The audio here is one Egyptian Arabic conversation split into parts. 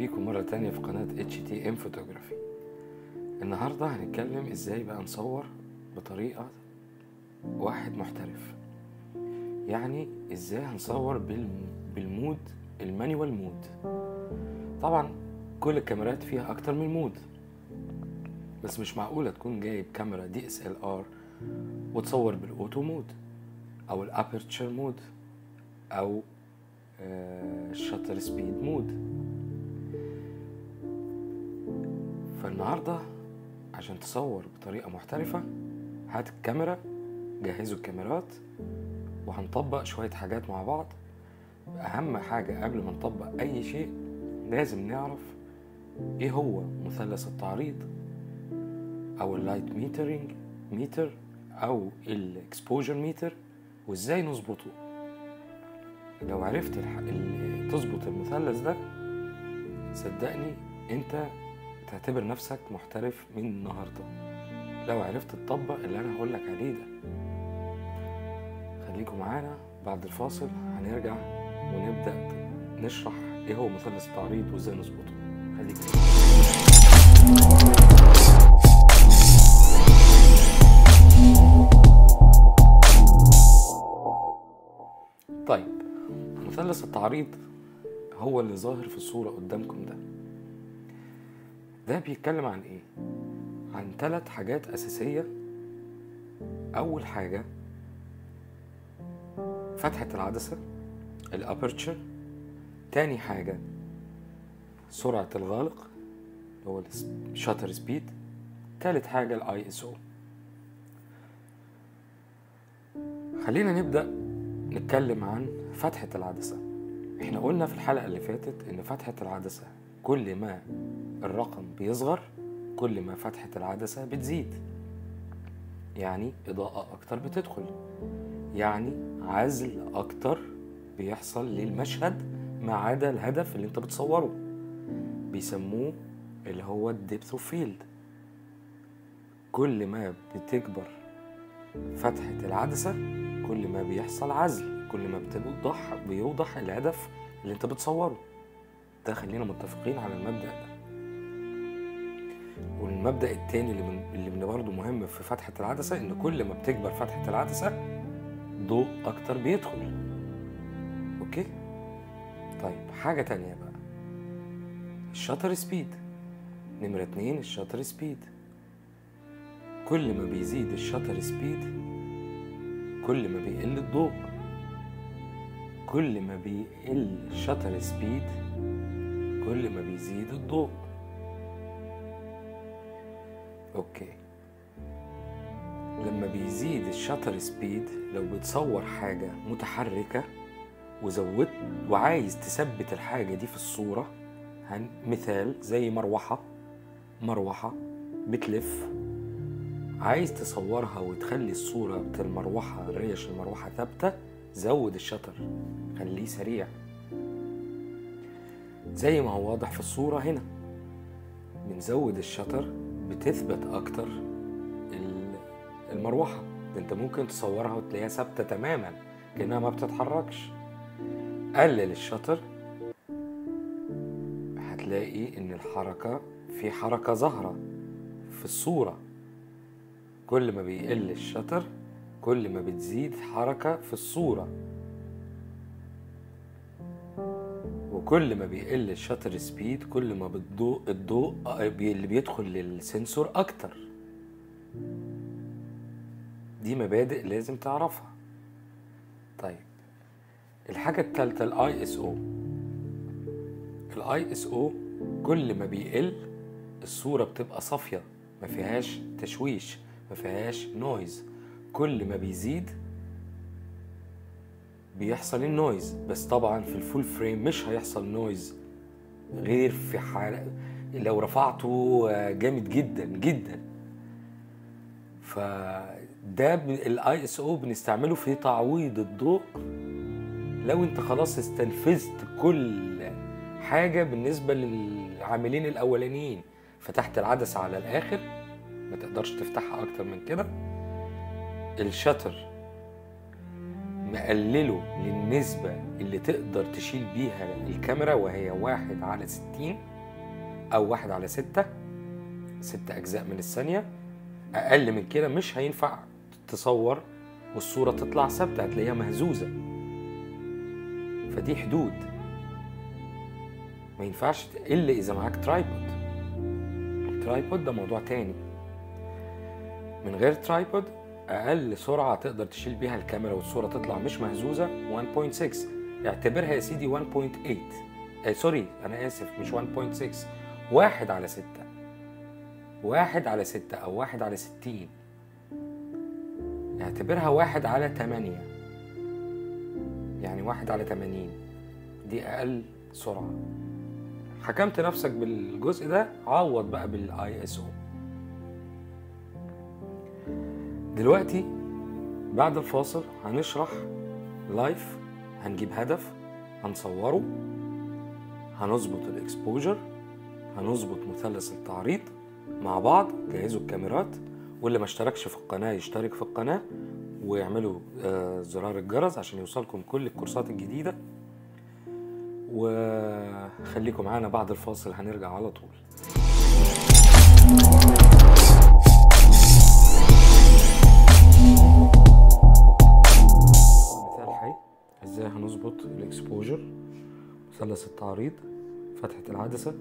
بيكم مرة تانية في قناة HTM Photography النهاردة هنتكلم ازاي بقى نصور بطريقة واحد محترف يعني ازاي هنصور بالم- بالمود المانيوال مود طبعا كل الكاميرات فيها اكتر من مود بس مش معقولة تكون جايب كاميرا دي اس ال ار وتصور بالاوتو مود او الابرتشر مود او الشاتر سبيد مود فالنهاردة عشان تصور بطريقة محترفة هات الكاميرا جهزوا الكاميرات وهنطبق شوية حاجات مع بعض أهم حاجة قبل ما نطبق أي شيء لازم نعرف إيه هو مثلث التعريض أو اللايت ميترينج ميتر أو الإكسبوجر ميتر وإزاي نظبطه لو عرفت الح... ال- تظبط المثلث ده صدقني انت تعتبر نفسك محترف من النهارده لو عرفت تطبق اللي انا هقول لك عليه ده خليكم معانا بعد الفاصل هنرجع ونبدا نشرح ايه هو مثلث التعريض وازاي نظبطه خليكم طيب مثلث التعريض هو اللي ظاهر في الصورة قدامكم ده ده بيتكلم عن ايه عن ثلاث حاجات أساسية أول حاجة فتحة العدسة الأبرتشر تاني حاجة سرعة الغالق اللي هو الشاتر سبيد تالت حاجة الاي اس او خلينا نبدأ نتكلم عن فتحة العدسة احنا قلنا في الحلقة اللي فاتت ان فتحة العدسة كل ما الرقم بيصغر كل ما فتحة العدسة بتزيد يعني إضاءة أكتر بتدخل يعني عزل أكتر بيحصل للمشهد ما عدا الهدف اللي انت بتصوره بيسموه اللي هو الديبث اوف فيلد كل ما بتكبر فتحة العدسة كل ما بيحصل عزل كل ما بتوضح بيوضح الهدف اللي انت بتصوره ده خلينا متفقين على المبدأ ده والمبدأ التاني اللي من اللي من برضه مهم في فتحة العدسة إن كل ما بتكبر فتحة العدسة ضوء أكتر بيدخل أوكي؟ طيب حاجة تانية بقى الشاتر سبيد نمرة اتنين الشاتر سبيد كل ما بيزيد الشاتر سبيد كل ما بيقل الضوء كل ما بيقل الشاتر سبيد كل ما بيزيد الضوء اوكي لما بيزيد الشاتر سبيد لو بتصور حاجة متحركة وزودت وعايز تثبت الحاجة دي في الصورة هن مثال زي مروحة مروحة بتلف عايز تصورها وتخلي الصورة بتاع المروحة ريش المروحة ثابتة زود الشطر خليه سريع زي ما هو واضح في الصورة هنا بنزود الشطر بتثبت أكتر ال- المروحة ده انت ممكن تصورها وتلاقيها ثابتة تماما كأنها ما بتتحركش قلل الشطر هتلاقي ان الحركة في حركة ظاهرة في الصورة كل ما بيقل الشطر كل ما بتزيد حركة في الصورة وكل ما بيقل الشاتر سبيد كل ما بالضوء الضوء بي- اللي بيدخل للسنسور أكتر دي مبادئ لازم تعرفها طيب الحاجة التالتة الاي اس او الاي اس او كل ما بيقل الصورة بتبقى صافية ما فيهاش تشويش ما فيهاش نويز كل ما بيزيد بيحصل النويز بس طبعا في الفول فريم مش هيحصل نويز غير في حال لو رفعته جامد جدا جدا فده الاي اس او بنستعمله في تعويض الضوء لو انت خلاص استنفذت كل حاجة بالنسبة للعاملين الأولانيين فتحت العدسة على الآخر ما تقدرش تفتحها أكتر من كده الشتر مقلله للنسبة اللي تقدر تشيل بيها الكاميرا وهي واحد على ستين او واحد على ستة ستة اجزاء من الثانية اقل من كده مش هينفع تصور والصورة تطلع ثابتة هتلاقيها مهزوزة فدي حدود ما ينفعش الا اذا معاك ترايبود الترايبود ده موضوع تاني من غير ترايبود اقل سرعه تقدر تشيل بيها الكاميرا والصوره تطلع مش مهزوزه 1.6 اعتبرها يا سيدي 1.8 آه سوري انا اسف مش 1.6 واحد على ستة واحد على ستة او واحد على ستين اعتبرها واحد على تمانية يعني واحد على تمانين دي اقل سرعة حكمت نفسك بالجزء ده عوض بقى بالاي اس او دلوقتي بعد الفاصل هنشرح لايف هنجيب هدف هنصوره هنظبط الاكسبوجر هنظبط مثلث التعريض مع بعض جهزوا الكاميرات واللي ما اشتركش في القناة يشترك في القناة ويعملوا آه، زرار الجرس عشان يوصلكم كل الكورسات الجديدة وخليكم معانا بعد الفاصل هنرجع على طول مثال حي ازاي هنظبط الاكسبوجر مثلث التعريض فتحة العدسة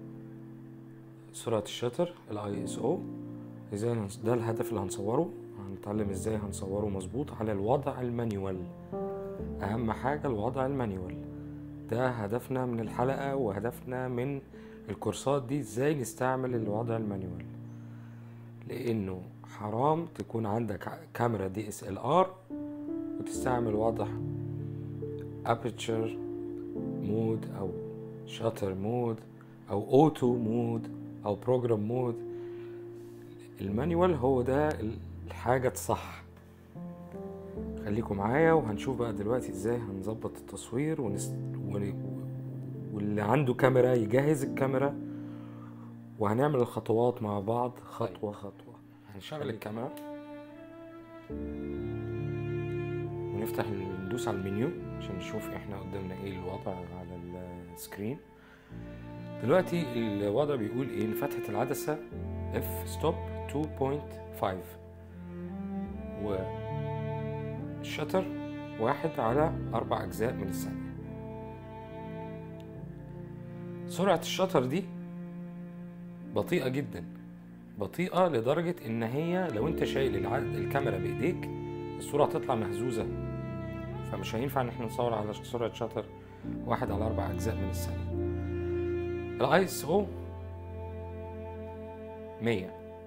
سرعة الشتر الاي اس او ازاي هنص- ده الهدف اللي هنصوره هنتعلم ازاي هنصوره مظبوط على الوضع المانيوال اهم حاجة الوضع المانيوال ده هدفنا من الحلقة وهدفنا من الكورسات دي ازاي نستعمل الوضع المانيوال لانه حرام تكون عندك ع- كاميرا دي اس ال ار وتستعمل وضع aperture مود او شاتر مود او اوتو مود او بروجرام مود المانيوال هو ده الحاجة الصح خليكم معايا وهنشوف بقى دلوقتي ازاي هنظبط التصوير ونس... ون... واللي عنده كاميرا يجهز الكاميرا وهنعمل الخطوات مع بعض خطوة خطوة هنشغل الكاميرا ونفتح ندوس على المنيو عشان نشوف احنا قدامنا ايه الوضع على السكرين دلوقتي الوضع بيقول ايه لفتحة العدسة اف ستوب 2.5 والشتر واحد على أربع أجزاء من الثانية سرعة الشتر دي بطيئة جدا بطيئة لدرجة إن هي لو أنت شايل الع- الكاميرا بإيديك الصورة هتطلع مهزوزة فمش هينفع إن احنا نصور على سرعة شتر واحد على أربع أجزاء من الثانية الاي اس او 100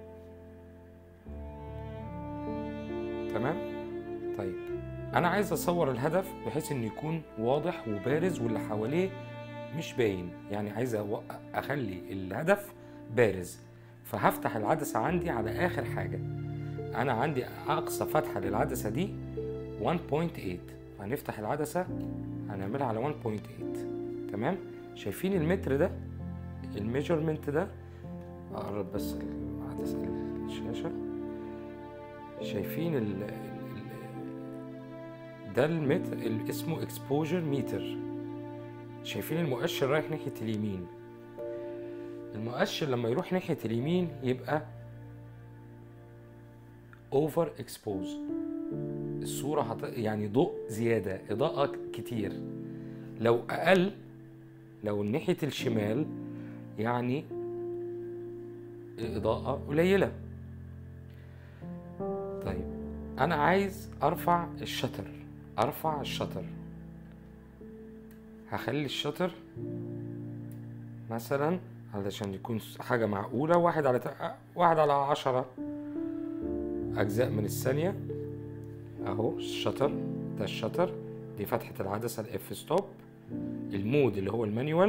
تمام طيب انا عايز اصور الهدف بحيث انه يكون واضح وبارز واللي حواليه مش باين يعني عايز أو- اخلي الهدف بارز فهفتح العدسة عندي على اخر حاجة انا عندي اقصى فتحة للعدسة دي 1.8 هنفتح العدسة هنعملها على 1.8 تمام شايفين المتر ده الميجرمنت ده اقرب بس العدسة الشاشة شايفين ال ال- ده المتر اللي اسمه اكسبوجر ميتر شايفين المؤشر رايح ناحية اليمين المؤشر لما يروح ناحية اليمين يبقى اوفر اكسبوز الصورة هت... يعني ضوء زيادة إضاءة كتير لو أقل لو ناحية الشمال يعني إضاءة قليلة طيب أنا عايز أرفع الشتر أرفع الشتر هخلي الشتر مثلا علشان يكون حاجة معقولة واحد على ت- واحد على عشرة أجزاء من الثانية أهو الشتر ده الشتر دي فتحة العدسة الإف ستوب المود اللي هو المانيوال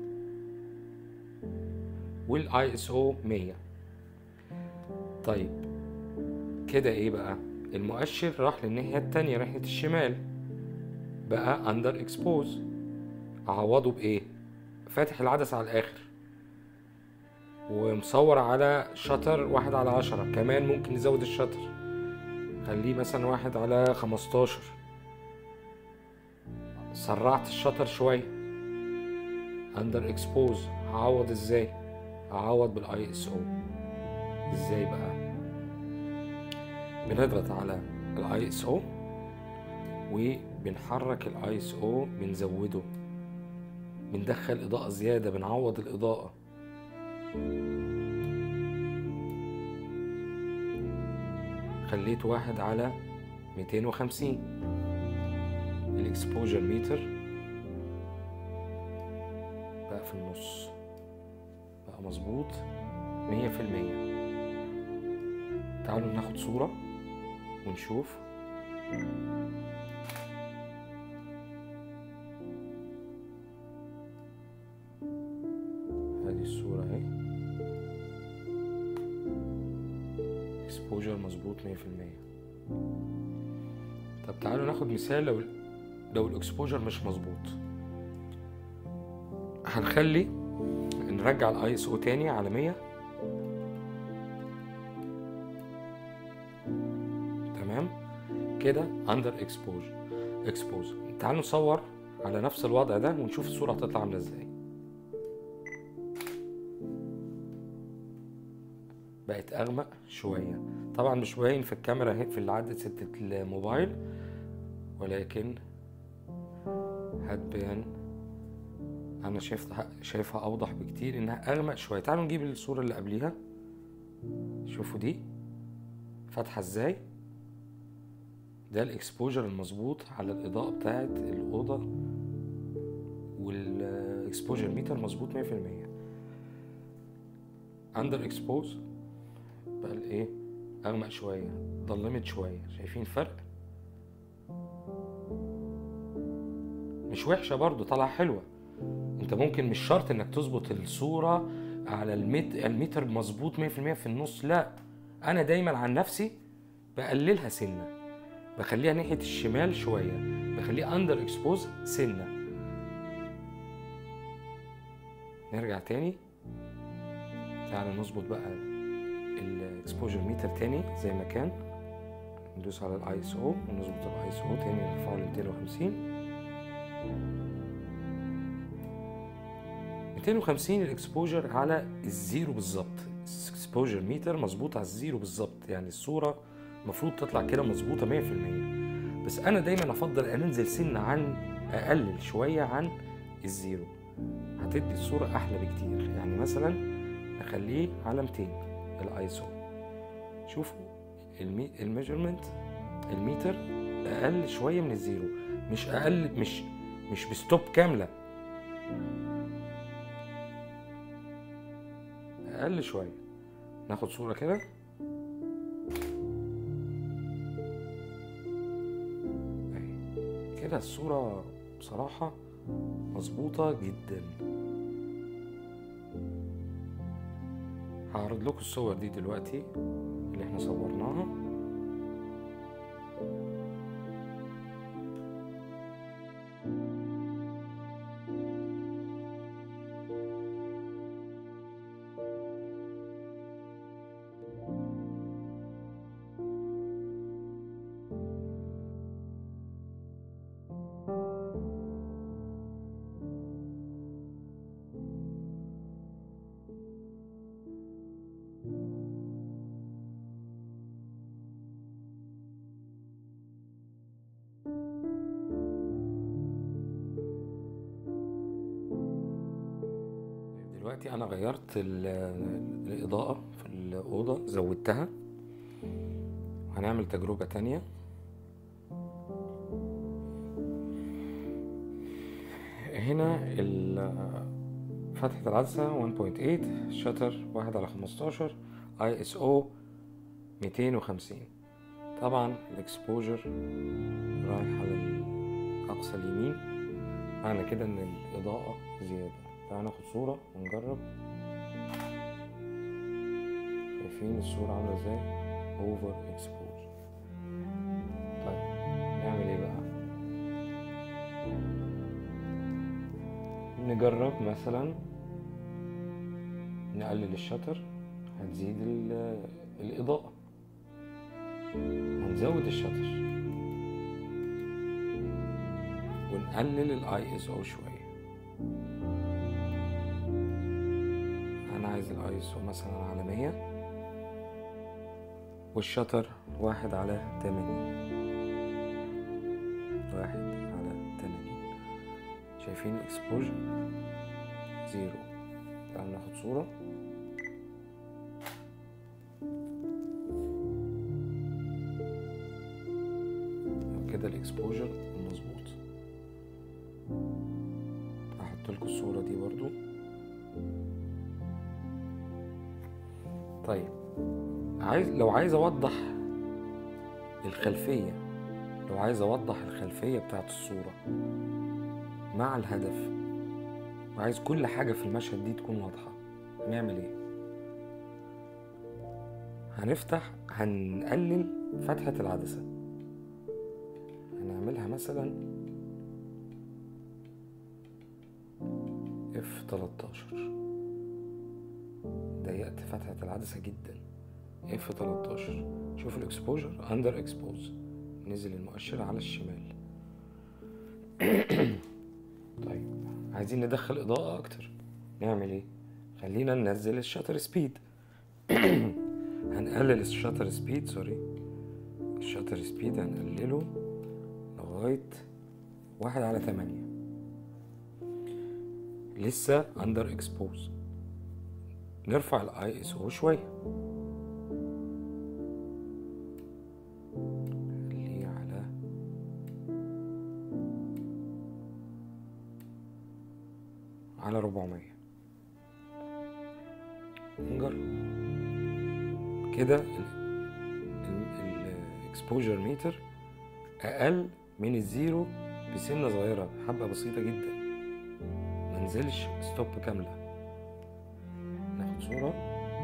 والاي اس او 100 طيب كده ايه بقى المؤشر راح للناحية التانية ناحية الشمال بقى اندر اكسبوز اعوضه بايه فاتح العدسة على الاخر ومصور على شطر واحد على عشرة كمان ممكن نزود الشطر خليه مثلا واحد على خمستاشر سرعت الشطر شوية اندر اكسبوز هعوض ازاي اعوض بالاي اس او ازاي بقى بنضغط على الاي اس او وبنحرك الاي اس او بنزوده بندخل اضاءة زيادة بنعوض الاضاءة خليت واحد على 250 الاكسبوجر ميتر بقى في النص بقى مظبوط مية في المية تعالوا ناخد صورة ونشوف هذه الصورة اهي اكسبوجر مظبوط مية في المية طب تعالوا ناخد مثال لو لو الاكسبوجر مش مظبوط هنخلي نرجع الاي اس او تاني على 100 تمام كده اندر اكسبوجر اكسبوز تعالوا نصور على نفس الوضع ده ونشوف الصورة هتطلع عاملة ازاي بقت اغمق شوية طبعا مش باين في الكاميرا اهي في العدسة الموبايل ولكن هتبان انا شايفها شايفها اوضح بكتير انها اغمق شويه تعالوا نجيب الصوره اللي قبليها شوفوا دي فاتحه ازاي ده الاكسبوجر المظبوط على الاضاءه بتاعه الاوضه والاكسبوجر ميتر مظبوط 100% اندر اكسبوز بقى الايه اغمق شويه ضلمت شويه شايفين الفرق مش وحشه برضو طالعه حلوه انت ممكن مش شرط انك تظبط الصوره على الميت الميتر مظبوط 100% في النص لا انا دايما عن نفسي بقللها سنه بخليها ناحيه الشمال شويه بخليها اندر اكسبوز سنه نرجع تاني تعالى نظبط بقى الاكسبوجر ميتر تاني زي ما كان ندوس على الاي اس او ونظبط الاي اس او تاني نرفعه ل 250 250 الاكسبوجر على الزيرو بالظبط الاكسبوجر ميتر مظبوط على الزيرو بالظبط يعني الصوره المفروض تطلع كده مظبوطه 100% بس انا دايما افضل انزل سنه عن اقلل شويه عن الزيرو هتدي الصوره احلى بكتير يعني مثلا نخليه على 200 الايسو شوفوا المي... الميجرمنت الميتر اقل شويه من الزيرو مش اقل مش مش بستوب كامله اقل شويه ناخد صوره كده اهي كده الصوره بصراحه مظبوطه جدا هعرض لكم الصور دي دلوقتي اللي احنا صورناها دلوقتي انا غيرت ال- الاضاءة في الاوضة زودتها هنعمل تجربة تانية هنا ال- فتحة العدسة 1.8 شاتر واحد على خمستاشر اي اس او 250 طبعا الاكسبوجر رايح على اقصى اليمين معنى كده ان الاضاءة زيادة تعالى ناخد صورة ونجرب شايفين الصورة عاملة ازاي اوفر اكسبوجر طيب نعمل ايه بقى نجرب مثلا نقلل الشتر هتزيد ال- الإضاءة هنزود الشتر ونقلل الاي اس او شوية انا عايز الايسو مثلا على مية والشطر واحد على تمانين واحد على تمانين شايفين الاكسبوجر زيرو تعالوا ناخد صورة كده الاكسبوجر مظبوط هحط لكم الصورة دي برضو طيب عايز لو عايز اوضح الخلفية لو عايز اوضح الخلفية بتاعت الصورة مع الهدف وعايز كل حاجة في المشهد دي تكون واضحة هنعمل ايه هنفتح هنقلل فتحة العدسة هنعملها مثلا اف 13 ضيقت فتحة العدسة جدا اف 13 شوف الاكسبوجر اندر اكسبوز نزل المؤشر على الشمال طيب عايزين ندخل اضاءة اكتر نعمل ايه خلينا ننزل الشاتر سبيد هنقلل الشاتر سبيد سوري الشاتر سبيد هنقلله لغاية واحد على تمانية لسه اندر اكسبوز نرفع الاي اس او شوية خليه على على ربعمية نجرب كده الاكسبوجر ميتر اقل من الزيرو بسنه صغيره حبه بسيطه جدا منزلش ستوب كامله ناخد صوره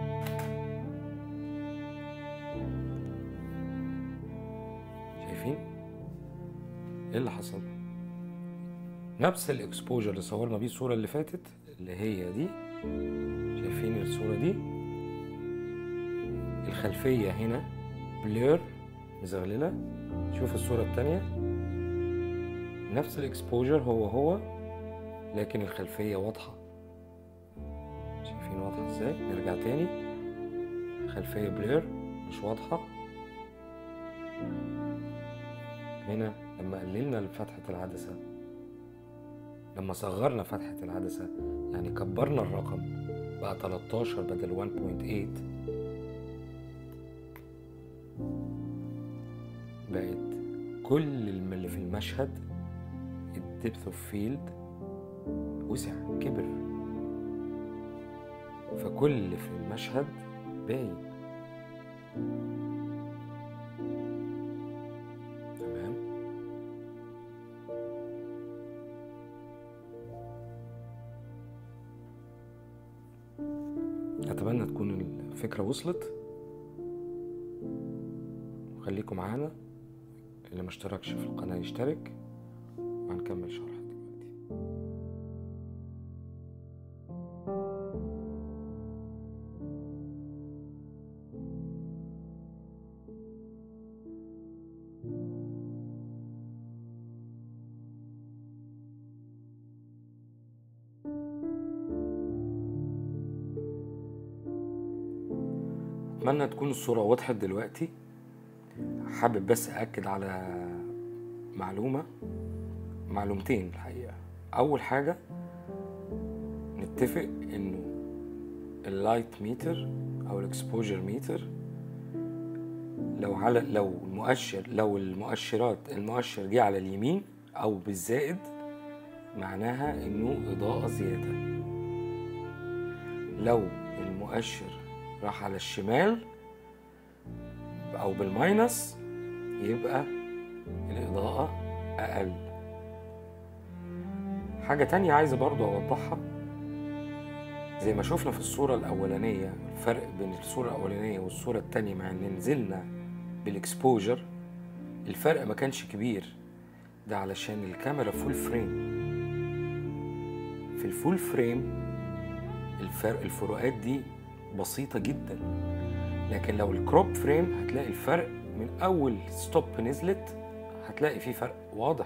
شايفين ايه اللي حصل نفس الاكسبوجر اللي صورنا بيه الصوره اللي فاتت اللي هي دي شايفين الصوره دي الخلفيه هنا بلير مزغلله شوف الصوره التانية نفس الاكسبوجر هو هو لكن الخلفيه واضحه شايفين واضحه ازاي نرجع تاني خلفيه بلير مش واضحه هنا لما قللنا فتحه العدسه لما صغرنا فتحه العدسه يعني كبرنا الرقم بقى 13 بدل 1.8 بقت كل اللي في المشهد الدبث اوف فيلد وسع كبر فكل اللي في المشهد باين تمام اتمنى تكون الفكره وصلت خليكم معانا اللي ما اشتركش في القناه يشترك وهنكمل شرح دلوقتي اتمنى تكون الصوره وضحت دلوقتي حابب بس أأكد على معلومة معلومتين الحقيقة أول حاجة نتفق إنه اللايت ميتر أو الإكسبوجر ميتر لو على لو المؤشر لو المؤشرات المؤشر جه على اليمين أو بالزائد معناها إنه إضاءة زيادة لو المؤشر راح على الشمال او بالماينس يبقى الاضاءة اقل حاجة تانية عايز برضو اوضحها زي ما شفنا في الصورة الاولانية الفرق بين الصورة الاولانية والصورة التانية مع ان نزلنا بالاكسبوجر الفرق ما كانش كبير ده علشان الكاميرا فول فريم في الفول فريم الفرق الفروقات دي بسيطة جدا لكن لو الكروب فريم هتلاقي الفرق من اول ستوب نزلت هتلاقي فيه فرق واضح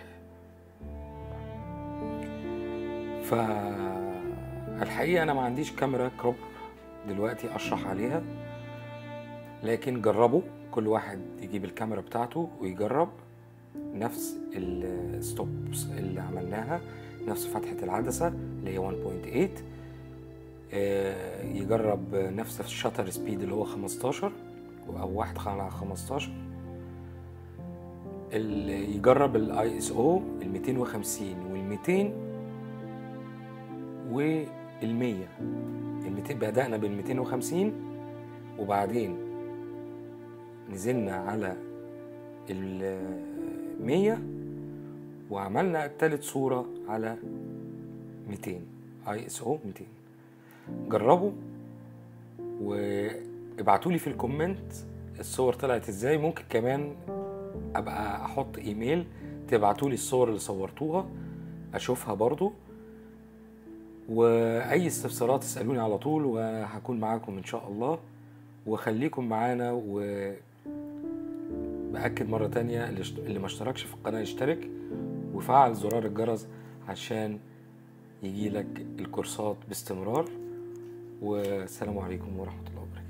فالحقيقه انا ما عنديش كاميرا كروب دلوقتي اشرح عليها لكن جربوا كل واحد يجيب الكاميرا بتاعته ويجرب نفس الستوبس اللي عملناها نفس فتحة العدسة اللي هي 1.8 آه، يجرب نفس الشاتر سبيد اللي هو 15 او واحد على 15 ال- يجرب الاي اس او ال 250 وال 200 وال 100 ال 200 بدأنا بال 250 وبعدين نزلنا على ال 100 وعملنا التالت صورة على 200 اي اس او 200 جربوا وابعتوا لي في الكومنت الصور طلعت ازاي ممكن كمان ابقى احط ايميل تبعتوا لي الصور اللي صورتوها اشوفها برضو واي استفسارات اسالوني على طول وهكون معاكم ان شاء الله وخليكم معانا و باكد مره تانية اللي اشت- اللي ما اشتركش في القناه يشترك وفعل زرار الجرس عشان يجيلك الكورسات باستمرار والسلام عليكم ورحمه الله وبركاته